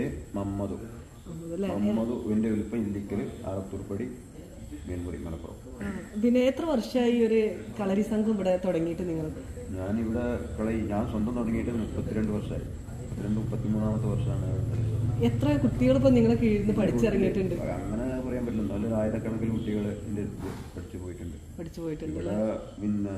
പേര് മമ്മദു അല്ലേ മമ്മദു എൻ്റെ വലിപ്പം ഇല്ലിക്കൽ ആലത്തൂർപ്പടി മീൻമുറി മലപ്പുറം ആ, പിന്നെ എത്ര വർഷമായി ഈ ഒരു കളരി സംഘം ഇവിടെ തുടങ്ങിയിട്ട് നിങ്ങൾ ഞാനിവിടെ കളി ഞാൻ സ്വന്തം തുടങ്ങിയിട്ട് മുപ്പത്തിരണ്ട് വർഷമായി മുപ്പത്തിരണ്ട് മുപ്പത്തിമൂന്നാമത്തെ വർഷമാണ് എത്ര കുട്ടികൾ ഇപ്പൊ നിങ്ങളെ കീഴിൽ നിന്ന് പഠിച്ചിറങ്ങിയിട്ടുണ്ട് അങ്ങനെ പറയാൻ പറ്റില്ല നല്ലൊരു ആയിരക്കണക്കിന് കുട്ടികൾ എൻ്റെ അടുത്ത് പഠിച്ചു പോയിട്ടുണ്ട് പഠിച്ചു പോയിട്ടുണ്ട് ഇവിടെ പിന്നെ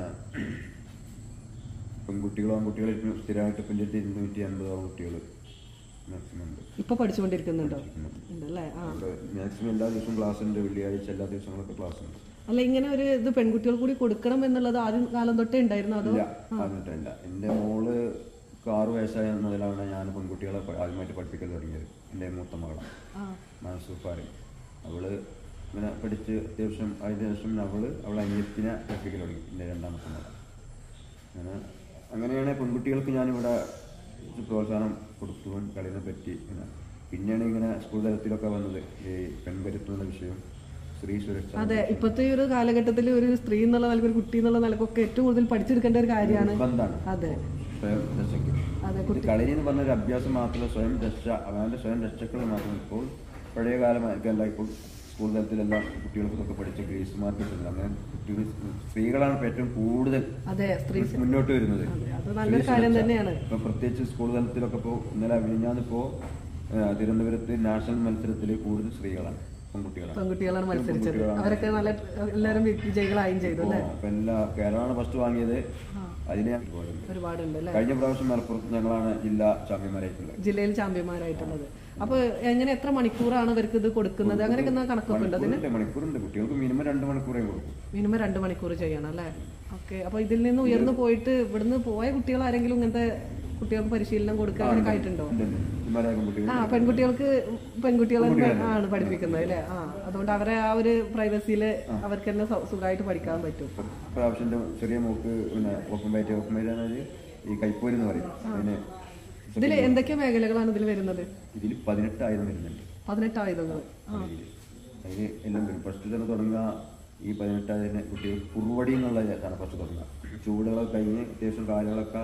പെൺകുട്ടികളും ആൺകുട്ടികളും ഇപ്പം സ്ഥിരമായിട്ട് ഇപ്പം എൻ്റെ അടുത്ത് ഇരുന്നൂറ്റി അൻപതോളം കുട്ടികൾ മാക്സിമം ഉണ്ട് ഇപ്പൊ പഠിച്ചുകൊണ്ടിരിക്കുന്നുണ്ടോ ഉണ്ടല്ലേ ആ ഇവിടെ മാക്സിമം എല്ലാ ദിവസവും ക്ലാസ് ഉണ്ട് വെള്ളിയാഴ്ച എല്ലാ ദിവസങ്ങളൊക്കെ ക്ലാസ് ഉണ്ട് അല്ല ഇങ്ങനെ ഒരു ഇത് പെൺകുട്ടികൾ കൂടി കൊടുക്കണം എന്നുള്ളത് ആദ്യം കാലം തൊട്ടേ ഉണ്ടായിരുന്നു അതോ ഇല്ല അതിട്ടില്ല എൻ്റെ മോള് ആറ് വയസ്സായ മുതലാണ് ഞാൻ പെൺകുട്ടികളെ പ- ആദ്യമായിട്ട് പഠിപ്പിക്കൽ തുടങ്ങിയത് എൻ്റെ മൂത്ത മകളാണ് ആ മനസ്സൂപ്പാറി അവള് ഇങ്ങനെ പഠിച്ച് അത്യാവശ്യം അതിന് ശേഷം അവള് അവളെ അനിയത്തിനെ പഠിപ്പിക്കൽ തുടങ്ങി എൻ്റെ രണ്ടാമത്തെ മകൾ അങ്ങനെ അങ്ങനെയാണ് പെൺകുട്ടികൾക്ക് ഞാനിവിടെ ഒരു പ്രോത്സാഹനം കൊടുത്തും കളിനെ പറ്റി ഇങ്ങനെ പിന്നെയാണ് ഇങ്ങനെ സ്കൂൾ തലത്തിലൊക്കെ വന്നത് ഈ പെൺകരുത്ത് എന്നുള്ള വിഷയം സ്ത്രീ സുരക്ഷ അതെ ഇപ്പോഴത്തെ ഈ ഒരു കാലഘട്ടത്തിൽ ഒരു സ്ത്രീ എന്നുള്ള നിലക്ക് ഒരു കുട്ടി എന്നുള്ള നിലക്കൊക്കെ ഏറ്റവും കൂടുതൽ പഠിച്ചെടുക്കേണ്ട ഒരു കാര്യമാണ് ബന്ധാണ് അതെ സ്വയം രക്ഷയ്ക്ക് അതെ ഇത് കളരി എന്ന് പറഞ്ഞ ഒരു അഭ്യാസം മാത്രമല്ല സ്വയം രക്ഷ അവൻ്റെ സ്വയം രക്ഷകൾ മാത്രം ഇപ്പോൾ പഴയ കാലമല്ല ഇപ്പോൾ സ്കൂൾ തലത്തിലെല്ലാം കുട്ടികൾക്ക് ഇതൊക്കെ പഠിച്ച ഗ്രേസുമാർക്ക് കിട്ടുന്നത് അങ്ങനെ കുട്ടികൾ സ്ത്രീകളാണ് ഇപ്പോൾ ഏറ്റവും കൂടുതൽ അതെ സ്ത്രീ മുന്നോട്ട് വരുന്നത് അതെ, അത് നല്ലൊരു കാര്യം തന്നെയാണ് ഇപ്പൊ പ്രത്യേകിച്ച് സ്കൂൾ തലത്തിലൊക്കെ ഇപ്പോൾ ഇന്നലെ വിഴിഞ്ഞാന്നിപ്പോ ഏഹ്, തിരുവനന്തപുരത്ത് നാഷണൽ മത്സരത്തിൽ കൂടുതൽ സ്ത്രീകളാണ് പെൺകുട്ടികളാണ് പെൺകുട്ടികളാണ് മത്സരിച്ചത് അവരൊക്കെ നല്ല എല്ലാവരും വിജയികളായും ചെയ്തു അല്ലേ അപ്പൊ എല്ലാ കേരളമാണ് ഫസ്റ്റ് വാങ്ങിയത് അതിന് ഞാൻ പോയത് ഒരുപാടുണ്ട് അല്ലേ കഴിഞ്ഞ പ്രാവശ്യം മലപ്പുറത്ത് ഞങ്ങളാണ് ജില്ലാ ചാമ്പ്യന്മാരായിട്ടുള്ളത് ജില്ലയിൽ ചാമ്പ്യന്മാരായിട്ടുള്ളത് അപ്പൊ എങ്ങനെ എത്ര മണിക്കൂറാണ് ഇവർക്ക് ഇത് കൊടുക്കുന്നത് അങ്ങനെയൊക്കെ എന്നാ കണക്കൊക്കെ ഉണ്ട് അതിന് മണിക്കൂറുണ്ട് മണിക്കൂറുണ്ട് കുട്ടികൾക്ക് മിനിമം രണ്ട് മണിക്കൂറേ കൊടുക്കും മിനിമം രണ്ട് മണിക്കൂർ ചെയ്യണം അല്ലേ ഓക്കെ അപ്പൊ ഇതിൽ നിന്ന് ഉയർന്നു പോയിട്ട് ഇവിടുന്ന് പോയ കുട്ടികൾ ആരെങ്കിലും ഇങ്ങനത്തെ കുട്ടികൾക്ക് പരിശീലനം കൊടുക്കുക അങ്ങനെ ആയിട്ടുണ്ടോ ഉണ്ട്, ഉണ്ട്. ഇവന്മാരെ കുട്ടികൾ ആ പെൺകുട്ടികൾക്ക് പെൺകുട്ടികളെ ആണ് പഠിപ്പിക്കുന്നത് അല്ലേ ആ അതുകൊണ്ട് അവരെ ആ ഒരു പ്രൈവസിയില് അവർക്ക് തന്നെ സു- സുഖമായിട്ട് പഠിക്കാൻ പറ്റും പ്രാവശ്യം എൻ്റെ ചെറിയ മോക്ക് പിന്നെ ഒപ്പം പയറ്റ് ഒപ്പം പയറ്റ് ഈ കൈപ്പോരി എന്ന് പറയും അതിന് ഇതിൽ എന്തൊക്കെ മേഖലകളാണ് ഇതിൽ വരുന്നത് ഇതിൽ പതിനെട്ടായിരം വരുന്നുണ്ട് പതിനെട്ട് ആയുധങ്ങൾ ആ അതിന് എല്ലാം വരും ഫസ്റ്റ് തന്നെ തുടങ്ങുക ഈ പതിനെട്ടായിരം കുട്ടികൾ കുറുവടി എന്നുള്ള ഇതാണ് ഫസ്റ്റ് തുടങ്ങുക ചൂടുകളൊക്കെ കഴിഞ്ഞ് അത്യാവശ്യം കാലുകളൊക്കെ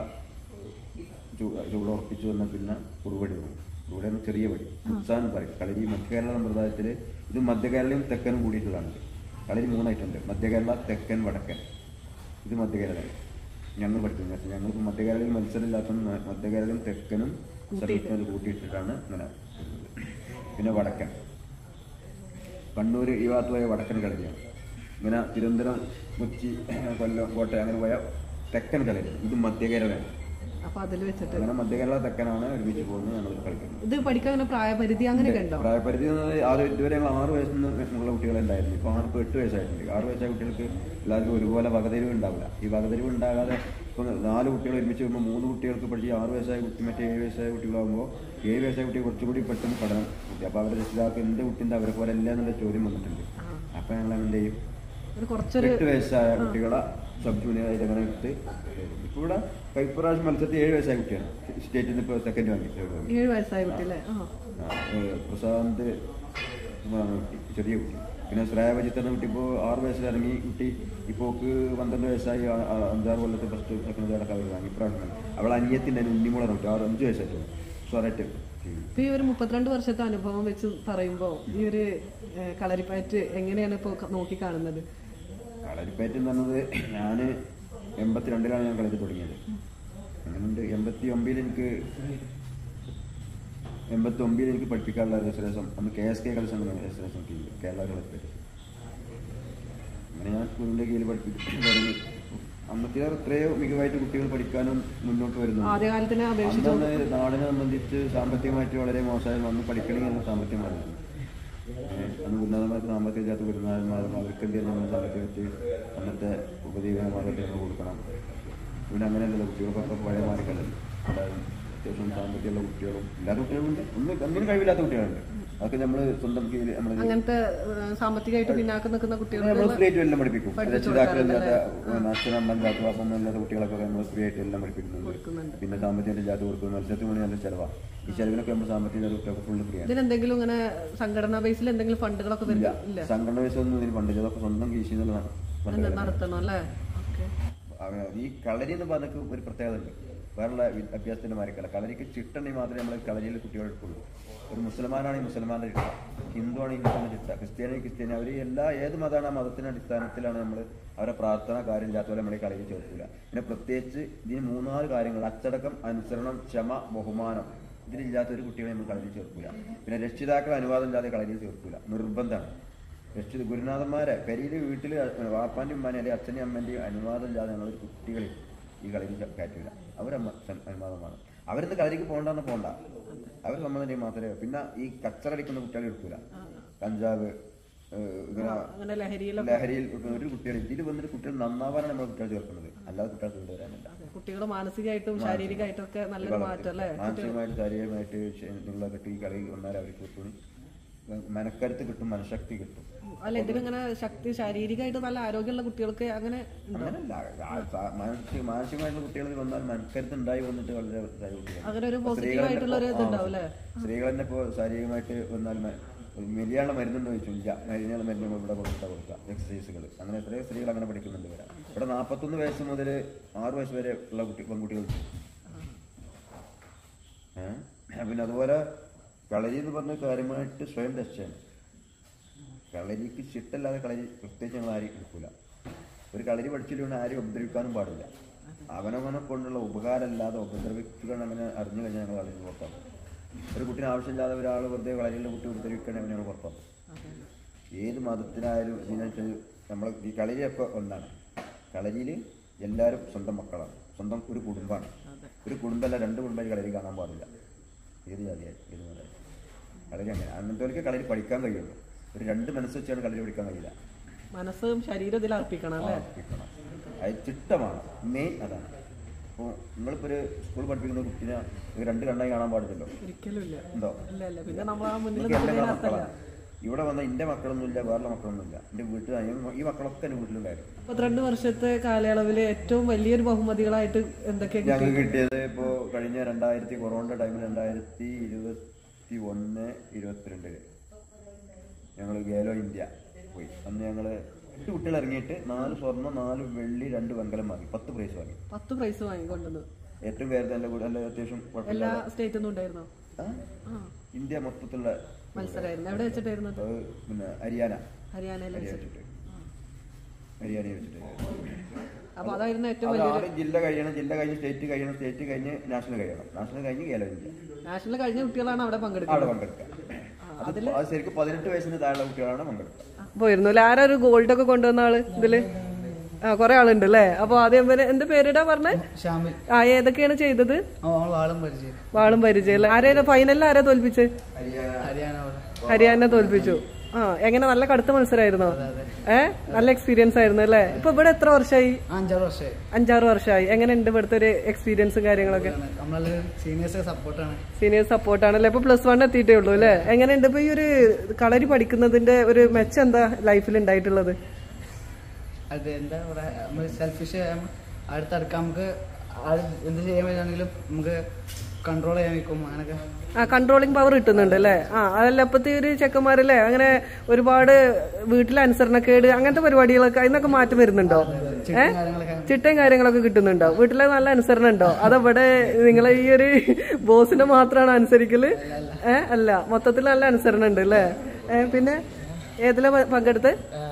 ചൂ- ചൂട് ഉറപ്പിച്ച് വന്നാൽ പിന്നെ കുറുവടി തുടങ്ങും കുറുവടി എന്ന ചെറിയ വടി ഉത്സാഹം പറയും കളരി മധ്യകേരള സമ്പ്രദായത്തിൽ ഇത് മധ്യകേരളയും തെക്കനും കൂടിയിട്ടുള്ളതാണ് കളരി മൂന്നായിട്ടുണ്ട് മധ്യകേരള തെക്കൻ വടക്കൻ ഇത് മധ്യകേരളയാണ് ഞങ്ങൾ പഠിക്കുന്നത് പക്ഷേ ഞങ്ങൾക്ക് മധ്യകേരളയിൽ മത്സരം ഇല്ലാത്തതുകൊണ്ട് മ- മധ്യകേരളയും തെക്കനും സർവീസിനത് കൂട്ടിയിട്ടിട്ടാണ് ഇങ്ങനെ വരുന്നത്. പിന്നെ വടക്കൻ കണ്ണൂർ ഈ ഭാഗത്ത് പോയ വടക്കൻ കളരിയാണ് ഇങ്ങനെ തിരുവനന്തപുരം കൊച്ചി കൊല്ലം കോട്ടയം അങ്ങനെ പോയ തെക്കൻ കളരി ഇത് മധ്യകേരളയാണ് അപ്പൊ അതിൽ വെച്ചിട്ട് അങ്ങനെ മധ്യകേരള തെക്കനാണ് ഒരുമിച്ച് പോകുന്നത് ഞങ്ങൾ കളിക്കുന്നത് ഇത് പഠിക്കാൻ അങ്ങനെ പ്രായപരിധി അങ്ങനെയൊക്കെ ഉണ്ടോ പ്രായപരിധി എന്ന് പറഞ്ഞാൽ ആറ് ഇതുവരെ ഞങ്ങൾ ആറ് വയസ്സിൽ നിന്ന് ഉള്ള കുട്ടികളെ ഉണ്ടായിരുന്നു ഇപ്പോൾ ആർക്ക് എട്ട് വയസ്സായിട്ടുണ്ട് ആറ് വയസ്സായ കുട്ടികൾക്ക് എല്ലാവർക്കും ഒരുപോലെ വകതിരിവ് ഉണ്ടാവില്ല ഈ വകതിരിവ് ഉണ്ടാകാതെ ഇപ്പം നാല് കുട്ടികൾ ഒരുമിച്ച് വരുമ്പോൾ മൂന്ന് കുട്ടികൾക്ക് പഠിച്ച് ഈ ആറ് വയസ്സായ കുട്ടി മറ്റേ ഏഴ് വയസ്സായ കുട്ടികളാകുമ്പോൾ ഏഴ് വയസ്സായ കുട്ടി കുറച്ചുകൂടി പെട്ടെന്ന് പഠനം കുട്ടി അപ്പോൾ അവരുടെ രക്ഷിതാക്കൾ എൻ്റെ കുട്ടിൻ്റെ അവരെ പോലെ അല്ല എന്നുള്ള ചോദ്യം വന്നിട്ടുണ്ട് അപ്പോൾ ഞങ്ങൾ എന്ത് ചെയ്യും ഒരു കുറച്ചൊരു എട്ട് വയസ്സായ കുട്ടികളെ സബ് ജൂനിയർ ആയിട്ട് അങ്ങനെ എടുത്ത് ഇപ്പോൾ ഇവിടെ ഇപ്രാവശ്യം മത്സരത്തിൽ ഏഴ് വയസ്സായ കുട്ടിയാണ് സ്റ്റേറ്റിൽ നിന്ന് ഇപ്പോൾ സെക്കൻഡ് വാങ്ങി third വാങ്ങി ഏഴ് വയസ്സായ കുട്ടി അല്ലേ ആ ആ, ഏ, പ്രശാന്ത് കുമാറാണ് കുട്ടി ചെറിയ കുട്ടി പിന്നെ ശ്രേയവജിത്ത് എന്ന കുട്ടി ഇപ്പോൾ ആറ് വയസ്സിൽ ഇറങ്ങി കുട്ടി ഇപ്പോൾ പന്ത്രണ്ട് വയസ്സായി ആ- ആ അഞ്ചാറ് കൊല്ലത്തെ ഫസ്റ്റ് സെക്കൻഡ് തേർഡൊക്കെ അവർ വാങ്ങി ഇപ്രാവശ്യം അവൾ അനിയത്തിൻ്റെ ഉണ്ണിമുള കുട്ടി ആറ് അഞ്ച് വയസ്സായിട്ടുള്ളൂ സ്വരറ്റ് ഇപ്പൊ ഈ ഒരു മുപ്പത്തിരണ്ട് വർഷത്തെ അനുഭവം വെച്ച് പറയുമ്പോ ഈ ഒരു ഏഹ്, കളരിപ്പയറ്റ് എങ്ങനെയാണ് ഇപ്പൊ ക- നോക്കി കാണുന്നത് കളരിപ്പയറ്റ് എന്ന് പറഞ്ഞത് ഞാൻ എൺപത്തിരണ്ടിലാണ് ഞാൻ കളരി തുടങ്ങിയത് അങ്ങനെയുണ്ട് എൺപത്തി ഒമ്പതിൽ എനിക്ക് എൺപത്തി ഒമ്പതിൽ എനിക്ക് പഠിപ്പിക്കാനുള്ള രജിസ്ട്രേഷൻ അന്ന് കെ എസ് കെ കളിച്ചാണ് രജിസ്ട്രേഷൻ കീഴിൽ കേരള കളരിപ്പയറ്റ് അങ്ങനെ ഞാൻ സ്കൂളിൻ്റെ കീഴിൽ പഠിപ്പിച്ചു തുടങ്ങി അന്നത്തെ എത്രയോ മികവായിട്ട് കുട്ടികൾ പഠിക്കാനും മുന്നോട്ട് വരുന്നു ആദ്യകാലത്തിനെ അപേക്ഷിച്ച് അന്ന് നാടിനെ സംബന്ധിച്ച് സാമ്പത്തികമായിട്ട് വളരെ മോശമായി വന്ന് പഠിക്കണമെങ്കിൽ സാമ്പത്തികമായിരുന്നു ഏഹ് അന്ന് ഉന്നതമായിട്ട് സാമ്പത്തിക ഇല്ലാത്ത ഗുരുനാഥന്മാരും അവർക്ക് എന്ത് ചെയ്യുന്ന സാമ്പത്തികമായിട്ട് അന്നത്തെ ഉപജീവനമാർഗത്തിൽ നമ്മൾ കൊടുക്കണം പിന്നെ അങ്ങനെയല്ലല്ലോ കുട്ടികൾക്കൊക്കെ പഴയ മാറിക്കല്ലല്ലോ അതായത് അത്യാവശ്യം സാമ്പത്തികമുള്ള കുട്ടികളും എല്ലാ കുട്ടികളും ഉണ്ട് ഒന്നും ഒന്നിനും കഴിവില്ലാത്ത കുട്ടികളുണ്ട് അതൊക്കെ നമ്മൾ സ്വന്തം കീഴിൽ നമ്മൾ അങ്ങനത്തെ ഏഹ്, സാമ്പത്തികമായിട്ട് പിന്നാക്കം നിൽക്കുന്ന കുട്ടികൾ നമ്മൾ ഫ്രീ ആയിട്ട് എല്ലാം പഠിപ്പിക്കും പഠിപ്പിച്ചു രക്ഷിതാക്കളില്ലാത്ത അച്ഛനമ്മല്ലാത്ത അപ്പം ഇല്ലാത്ത കുട്ടികളൊക്കെ നമ്മൾ ഫ്രീ ആയിട്ട് എല്ലാം പഠിപ്പിക്കുന്നുണ്ട് കൊടുക്കുന്നുണ്ട് പിന്നെ സാമ്പത്തികം ഇല്ലാത്ത കൊടുക്കും മത്സരത്തിന് വേണ്ടി നല്ല ചിലവാണ് ഈ ചിലവിനൊക്കെ നമ്മൾ സാമ്പത്തിക ഇല്ലാത്ത കുട്ടികൾക്ക് ഫുള്ള് ഫ്രീ ആണ് ഇതിനെന്തെങ്കിലും ഇങ്ങനെ സംഘടനാ ബേസിൽ എന്തെങ്കിലും ഫണ്ടുകളൊക്കെ ഇല്ല വരും ഇല്ല സംഘടന വയസ്സൊന്നും ഇതിന് പണ്ടില്ല അതൊക്കെ സ്വന്തം കീശിൽ നിന്നുള്ളതാണ് എന്താ നടത്തണം അല്ലേ ഓക്കെ അവ- ഈ കളരി എന്ന് പറഞ്ഞ ഒരു പ്രത്യേകത ഉണ്ട് വേറെ അഭ്യാസത്തിന്റെ മാറിക്കല്ല കളരിക്ക് ചിട്ടുണ്ടെങ്കിൽ മാത്രമേ നമ്മൾ കളരിയിൽ കുട്ടികളെ എടുക്കുള്ളൂ ഒരു മുസൽമാനാണെങ്കിൽ മുസൽമാന്റെ ചിട്ട ഹിന്ദു ആണെങ്കിൽ ഹിന്ദുവിന്റെ ചിട്ട ക്രിസ്ത്യാനി ക്രിസ്ത്യാനി അവർ എല്ലാ ഏത് മതമാണ് ആ മതത്തിന്റെ അടിസ്ഥാനത്തിലാണ് നമ്മൾ അവരെ പ്രാർത്ഥന കാര്യം ഇല്ലാത്ത പോലെ നമ്മളെ കളയിൽ ചേർക്കില്ല പിന്നെ പ്രത്യേകിച്ച് ഇതിന് മൂന്നാല് കാര്യങ്ങൾ അച്ചടക്കം അനുസരണം ക്ഷമ ബഹുമാനം ഇതിലില്ലാത്ത ഒരു കുട്ടികളെ നമ്മൾ കളയിൽ ചേർക്കില്ല പിന്നെ രക്ഷിതാക്കൾ അനുവാദം ഇല്ലാതെ കളയിൽ ചേർക്കില്ല നിർബന്ധമാണ് രക്ഷിത ഗുരുനാഥന്മാരെ പെരിയിൽ വീട്ടിൽ വാപ്പാൻ്റെ ഉമ്മാനെ അല്ലെങ്കിൽ അച്ഛൻ്റെയും അമ്മേൻ്റെയും അനുവാദം ഇല്ലാതെ ഞങ്ങൾ കുട്ടികളെ ഈ കളയിൽ കയറ്റില്ല അവരമ്മ അനുവാദമാണ് അവരിന്ന് കളരിക്ക് പോകണ്ടെന്ന് പോകണ്ട അവർ സമ്മതം മാത്രമേ പിന്നെ ഈ കച്ചറടിക്കുന്ന കുട്ടികളെ എടുക്കൂല കഞ്ചാവ് ഏഹ്, ഇങ്ങനെ അങ്ങനെ ലഹരിയിലൊക്കെ ലഹരിയിൽ ഒരു കുട്ടികൾ ഇതിൽ വന്നിട്ട് കുട്ടികൾ നന്നാവാനാണ് നമ്മൾ കുട്ടികൾ ചേർക്കുന്നത് അല്ലാതെ കുട്ടികൾ കൊണ്ടുവരാനല്ല കുട്ടികൾ മാനസികമായിട്ടും ശാരീരികമായിട്ടും ഒക്കെ നല്ലൊരു മാറ്റം അല്ലേ മാനസികമായിട്ട് ശാരീരികമായിട്ട് നിങ്ങളൊക്കെ ഈ കളി വന്നാൽ അവർക്ക് കിട്ടും മനക്കരുത്ത് കിട്ടും മനഃശക്തി കിട്ടും അല്ല ഇതിലിങ്ങനെ ശക്തി ശാരീരികമായിട്ട് നല്ല ആരോഗ്യമുള്ള കുട്ടികൾക്ക് അങ്ങനെ ഉണ്ടോ അങ്ങനല്ല ആ, സ- മാനസിക മാനസികമായിട്ടുള്ള കുട്ടികൾ വന്നാൽ മനക്കരുത്ത് ഉണ്ടായി വന്നിട്ട് വളരെ ഇതായ കുട്ടികളാണ്. അങ്ങനെ ഒരു ഇപ്പൊ പോസിറ്റീവ് സ്ത്രീകൾ ആയിട്ടുള്ള ഒരു തന്നെ- ഇതുണ്ടാവും ആ, അല്ലേ സ്ത്രീകൾ തന്നെ ഇപ്പോൾ ശാരീരികമായിട്ട് വന്നാൽ മ- മെലിയാനുള്ള മരുന്നുണ്ടോ ചോദിച്ചു ഇല്ല മെലിയാനുള്ള മരുന്ന് നമ്മൾ ഇവിടെ കൊടുത്താൽ കൊടുക്കുക എക്സസൈസുകൾ അങ്ങനെ എത്രയോ സ്ത്രീകൾ അങ്ങനെ പഠിക്കുന്നുണ്ട് വരാം ഇവിടെ നാൽപ്പത്തൊന്ന് വയസ്സ് മുതൽ ആറ് വയസ്സ് വരെ ഉള്ള കുട്ടി പെൺകുട്ടികൾ ഏഹ് പിന്നെ അതുപോലെ കളരി എന്ന് പറഞ്ഞ കാര്യമായിട്ട് സ്വയം രക്ഷയാണ് കളരിക്ക് ചിട്ടല്ലാതെ കളരി പ്രത്യേകിച്ച് ഞങ്ങൾ ആരെയും എടുക്കൂല ഒരു കളരി പഠിച്ചിട്ടുണ്ട് ആരെയും ഉപദ്രവിക്കാനും പാടില്ല അവനവനെ കൊണ്ടുള്ള ഉപകാരമല്ലാതെ ഉപദ്രവിക്കുക അങ്ങനെ അറിഞ്ഞു കഴിഞ്ഞാൽ ഞങ്ങൾ കളരി പുറത്താക്കും ഒരു കുട്ടിന് ആവശ്യമില്ലാതെ ഒരാൾ വെറുതെ കളരിയിലെ കുട്ടി ഉപദ്രവിക്കുകയാണെങ്കിൽ ഞങ്ങൾ പുറത്താക്കും ഏത് മതത്തിനായാലും ഇതിനനുസരിച്ച് നമ്മൾ ഈ കളരിയൊക്കെ ഒന്നാണ് കളരിയിൽ എല്ലാവരും സ്വന്തം മക്കളാണ് സ്വന്തം ഒരു കുടുംബമാണ് ഒരു കുടുംബമല്ല രണ്ട് കുടുംബം ഈ കളരി കാണാൻ പാടില്ല ഏത് ജാതിയായി ഏത് മതമായി കളരി അങ്ങനെ അങ്ങനത്തെ കളരി പഠിക്കാൻ കഴിയുള്ളൂ ഒരു രണ്ട് മനസ്സ് വെച്ചാണ് കളരി പഠിക്കാൻ കഴിയില്ല മനസ്സും ശരീരം ഇതിൽ അർപ്പിക്കണം അല്ലേ പഠിക്കണം അത് ചിട്ടമാണ് മെയിൻ അതാണ് അപ്പോൾ നിങ്ങളിപ്പോൾ ഒരു സ്കൂൾ പഠിപ്പിക്കുന്ന കുട്ടീനെ ഒരു രണ്ട് കണ്ണായി കാണാൻ പാടില്ലല്ലോ ഒരിക്കലും ഇല്ല ഉണ്ടോ ഇല്ല ഇല്ല പിന്നെ നമ്മൾ ആ മുന്നിൽ എനിക്ക് എല്ലാ നിൽക്കുന്നതിന് അർത്ഥമില്ല മക്കളാണ് ഇവിടെ വന്ന എൻ്റെ മക്കളൊന്നുമില്ല വേറെ മക്കളൊന്നുമില്ല എൻ്റെ വീട്ടിൽ ഈ മക്കളൊക്കെ എൻ്റെ വീട്ടിലുണ്ടായിരുന്നു മുപ്പത്തിരണ്ട് വർഷത്തെ കാലയളവിൽ ഏറ്റവും വലിയൊരു ബഹുമതികളായിട്ട് എന്തൊക്കെയാണ് ഞങ്ങൾക്ക് കിട്ടിയത് ഇപ്പോൾ കഴിഞ്ഞ രണ്ടായിരത്തി കൊറോണ ടൈമിൽ രണ്ടായിരത്തി ഇരുപത്തി ഒന്ന് ഇരുപത്തിരണ്ടില് ഞങ്ങൾ ഗേലോ ഇന്ത്യ പോയി അന്ന് ഞങ്ങൾ എട്ട് കുട്ടികൾ ഇറങ്ങിയിട്ട് നാല് സ്വർണ്ണം നാല് വെള്ളി രണ്ട് വെങ്കലം വാങ്ങി പത്ത് പ്രൈസ് വാങ്ങി പത്ത് പ്രൈസ് വാങ്ങിക്കൊണ്ടുവന്നു ഏറ്റവും പേര് നല്ല കൂടെ നല്ല അത്യാവശ്യം എല്ലാ കുഴപ്പമില്ലാതെ സ്റ്റേറ്റിൽ നിന്നും ഉണ്ടായിരുന്നോ ആ? ആ ഇന്ത്യ മൊത്തത്തിലുള്ള മത്സരമായിരുന്നു എവിടെ വെച്ചിട്ടായിരുന്നു അത്? അത് പിന്നെ ഹരിയാന ഹരിയാനയിൽ ഹരിയാന വെച്ചിട്ട് വെച്ചിട്ട് ഹരിയാനയിൽ വെച്ചിട്ട് അപ്പൊ അതായിരുന്നു ഏറ്റവും അത് വലിയ ആറ് ജില്ല കഴിയണം ജില്ല കഴിഞ്ഞ് സ്റ്റേറ്റ് കഴിയണം സ്റ്റേറ്റ് കഴിഞ്ഞ് നാഷണൽ കഴിയണം നാഷണൽ കഴിഞ്ഞ് ഗേലോ ഇന്ത്യ നാഷണൽ കഴിഞ്ഞ കുട്ടികളാണ് അവിടെ അവിടെ പങ്കെടുക്കുന്നത് പങ്കെടുക്കുക അത് അത് ശരിക്കും പതിനെട്ട് വയസ്സിന് താഴെയുള്ള കുട്ടികളാണ് പങ്കെടുക്കുക പോയിരുന്നു അല്ലെ ആരാ ഒരു ഗോൾഡ് ഒക്കെ കൊണ്ടുവന്ന ആള് ഇതില് ആ കൊറേ ആളുണ്ട് അല്ലേ അപ്പൊ ആദ്യം ഇവര് എന്ത് പേരിടാ പറഞ്ഞേ ഷാമിൽ ആ ഏതൊക്കെയാണ് ചെയ്തത് അവൾ വാളും പരിചയം വാളും പരിചയം അല്ലേ ആരേതാ ഫൈനലിൽ ആരാ തോൽപ്പിച്ച് ഹരിയാന അവിടെ ഹരിയാന തോൽപ്പിച്ചു ആ എങ്ങനെ നല്ല കടുത്ത മത്സരമായിരുന്നോ ഏ നല്ല എക്സ്പീരിയൻസ് ആയിരുന്നു അല്ലേ ഇപ്പൊ ഇവിടെ എത്ര വർഷമായി ആ അഞ്ചാറ് വർഷമായി അഞ്ചാറ് വർഷമായി എങ്ങനെയുണ്ട് ഇവിടുത്തെ ഒരു എക്സ്പീരിയൻസും കാര്യങ്ങളൊക്കെ നമ്മളെ സീനിയേഴ്സ് സപ്പോർട്ടാണ് സീനിയർ സപ്പോർട്ടാണല്ലേ ഇപ്പൊ പ്ലസ് വൺ എത്തിയിട്ടേ ഉള്ളൂ അല്ലേ എങ്ങനെയുണ്ട് ഇപ്പൊ ഈ ഒരു കളരി പഠിക്കുന്നതിന്റെ ഒരു മെച്ചം എന്താ ലൈഫിൽ ഉണ്ടായിട്ടുള്ളത് അത് എന്താ പറയാ നമ്മൾ സെൽഫിഷ് അടുത്തടുക്കാൻ നമുക്ക് ആര് എന്ത് ചെയ്യാൻ പറ്റുകയാണെങ്കിലും നമുക്ക് കൺട്രോൾ ചെയ്യാൻ വെക്കും അങ്ങനെയൊക്കെ ആ കൺട്രോളിങ് പവർ കിട്ടുന്നുണ്ട് അല്ലേ ആ അതല്ല ഇപ്പത്തെ ഒരു ചെക്കന്മാരല്ലേ അങ്ങനെ ഒരുപാട് വീട്ടിലെ അനുസരണക്കേട് അങ്ങനത്തെ പരിപാടികളൊക്കെ അതിനൊക്കെ മാറ്റം വരുന്നുണ്ടോ ഏ കാര്യങ്ങളൊക്കെ ചിട്ടയും കാര്യങ്ങളൊക്കെ കിട്ടുന്നുണ്ടോ വീട്ടിലെ നല്ല അനുസരണം ഉണ്ടോ അതവിടെ നിങ്ങളെ ഈ ഒരു ബോസിനെ മാത്രമാണ് അനുസരിക്കല് ഏ അല്ല മൊത്തത്തിൽ നല്ല അനുസരണം ഉണ്ട് അല്ലേ ഏ പിന്നെ ഏതിലാ പ- പങ്കെടുത്ത്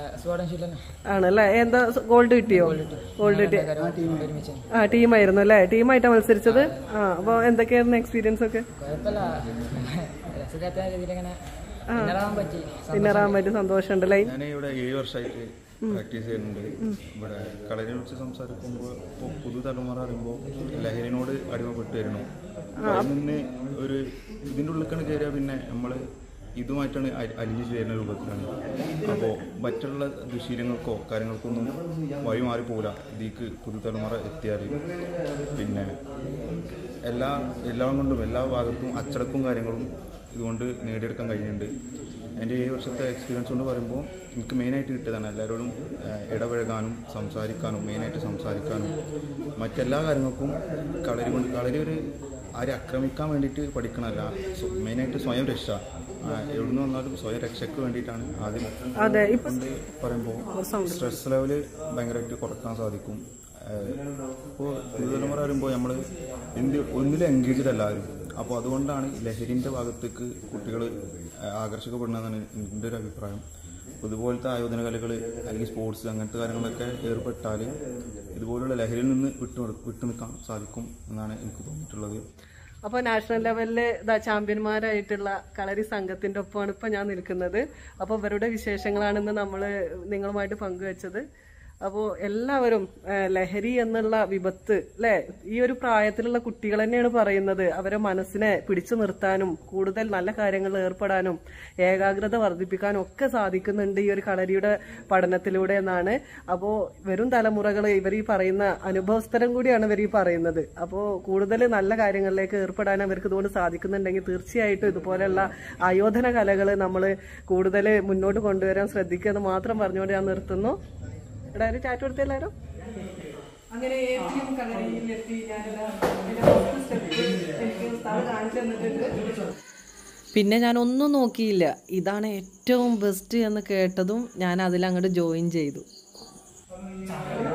ആണല്ലേ എന്താ ഗോൾഡ് കിട്ടിയോ ഗോൾഡ് കിട്ടിയോ ആ ടീമായിരുന്നു അല്ലേ ടീമായിട്ടാ മത്സരിച്ചത് ആ അപ്പൊ എന്തൊക്കെയായിരുന്നു എക്സ്പീരിയൻസ് ഒക്കെ വിന്നറാൻ പറ്റി സന്തോഷമുണ്ട് അല്ലേ ഞാൻ ഇവിടെ ഏഴ് വർഷമായിട്ട് പ്രാക്ടീസ് ചെയ്യുന്നുണ്ട് ഇവിടെ കളരിനെ കുറിച്ച് സംസാരിക്കുമ്പോൾ ഇപ്പോൾ പുതുതലമുറ പറയുമ്പോൾ ലഹരിനോട് അടിമപ്പെട്ട് വരണം അതിൽ നിന്ന് ഒരു ഇതിൻ്റെ ഉള്ളിലേക്കാണ് കയറിയാൽ പിന്നെ നമ്മൾ ഇതുമായിട്ടാണ് അ- അലിഞ്ഞു ചേരുന്ന രൂപത്തിലാണ് അപ്പോൾ മറ്റുള്ള ദുശീലങ്ങൾക്കോ കാര്യങ്ങൾക്കൊന്നും വഴി മാറി പോകില്ല ഇതിക്ക് പുതുതലമുറ എത്തിയാൽ പിന്നെ എല്ലാ എല്ലാം കൊണ്ടും എല്ലാ ഭാഗത്തും അച്ചടക്കവും കാര്യങ്ങളും ഇതുകൊണ്ട് നേടിയെടുക്കാൻ കഴിയുന്നുണ്ട് എൻ്റെ ഏഴ് വർഷത്തെ എക്സ്പീരിയൻസ് കൊണ്ട് പറയുമ്പോൾ എനിക്ക് മെയിനായിട്ട് കിട്ടിയതാണ് എല്ലാവരോടും ഏഹ്, ഇടപഴകാനും സംസാരിക്കാനും മെയിനായിട്ട് സംസാരിക്കാനും മറ്റെല്ലാ കാര്യങ്ങൾക്കും കളരി കൊണ്ട് കളരി ഒരു ആരെ ആക്രമിക്കാൻ വേണ്ടിയിട്ട് പഠിക്കണമല്ല സ്വ- മെയിനായിട്ട് സ്വയം രക്ഷ ആ, എവിടുന്ന് വന്നാലും സ്വയം രക്ഷയ്ക്ക് വേണ്ടിയിട്ടാണ് ആദ്യം അതെ ഇപ്പൊ കൊണ്ട് പറയുമ്പോൾ സ്ട്രെസ് ലെവല് ഭയങ്കരമായിട്ട് കുറക്കാൻ സാധിക്കും ഇപ്പോൾ പുതുതലമുറ വരുമ്പോൾ നമ്മൾ എന്ത് ഒന്നിലും എൻഗേജ്ഡ് എല്ലാവരും അപ്പോൾ അതുകൊണ്ടാണ് ലഹരിൻ്റെ ഭാഗത്തേക്ക് കുട്ടികൾ ആകർഷിക്കപ്പെടുന്നതെന്നാണ് എൻ്റെ ഒരു അഭിപ്രായം അപ്പോൾ ഇതുപോലത്തെ ആയോധന കലകൾ അല്ലെങ്കിൽ സ്പോർട്സ് അങ്ങനത്തെ കാര്യങ്ങളൊക്കെ ഏർപ്പെട്ടാൽ ഇതുപോലുള്ള ലഹരിയിൽ നിന്ന് വിട്ടു വിട്ടു നിൽക്കാൻ സാധിക്കും എന്നാണ് എനിക്ക് തോന്നിയിട്ടുള്ളത് അപ്പൊ നാഷണൽ ലെവലില് ഇതാ ചാമ്പ്യന്മാരായിട്ടുള്ള കളരി സംഘത്തിന്റെ ഒപ്പമാണ് ഇപ്പൊ ഞാൻ നിൽക്കുന്നത് അപ്പൊ ഇവരുടെ വിശേഷങ്ങളാണെന്ന് നമ്മൾ നിങ്ങളുമായിട്ട് പങ്കുവെച്ചത് അപ്പോൾ എല്ലാവരും ആ, ലഹരി എന്നുള്ള വിപത്ത് അല്ലെ ഈ ഒരു പ്രായത്തിലുള്ള കുട്ടികൾ തന്നെയാണ് പറയുന്നത് അവരെ മനസ്സിനെ പിടിച്ചു നിർത്താനും കൂടുതൽ നല്ല കാര്യങ്ങളിൽ ഏർപ്പെടാനും ഏകാഗ്രത വർദ്ധിപ്പിക്കാനും ഒക്കെ സാധിക്കുന്നുണ്ട് ഈ ഒരു കളരിയുടെ പഠനത്തിലൂടെ എന്നാണ് അപ്പോൾ വരും തലമുറകൾ ഇവർ ഈ പറയുന്ന അനുഭവസ്ഥരം കൂടിയാണ് ഇവർ ഈ പറയുന്നത് അപ്പോൾ കൂടുതൽ നല്ല കാര്യങ്ങളിലേക്ക് ഏർപ്പെടാൻ അവർക്ക് ഇതുകൊണ്ട് സാധിക്കുന്നുണ്ടെങ്കിൽ തീർച്ചയായിട്ടും ഇതുപോലെയുള്ള ആയോധന കലകൾ നമ്മൾ കൂടുതൽ മുന്നോട്ട് കൊണ്ടുവരാൻ ശ്രദ്ധിക്കുക എന്ന് മാത്രം പറഞ്ഞുകൊണ്ട് ഞാൻ നിർത്തുന്നു ഇവിടെ ഒരു ചാറ്റ് കൊടുത്ത എല്ലാവരും അങ്ങനെ ഏറ്റവും കളരിയിലെത്തി ഞാനിതാ എൻ്റെ first step എനിക്ക് ഉസ്താദ് കാണിച്ചു തന്നിട്ടുണ്ട് പിന്നെ ഞാൻ ഒന്നും നോക്കിയില്ല ഇതാണ് ഏറ്റവും ബെസ്റ്റ് എന്ന് കേട്ടതും ഞാൻ അതിൽ അങ്ങോട്ട് ജോയിൻ ചെയ്തു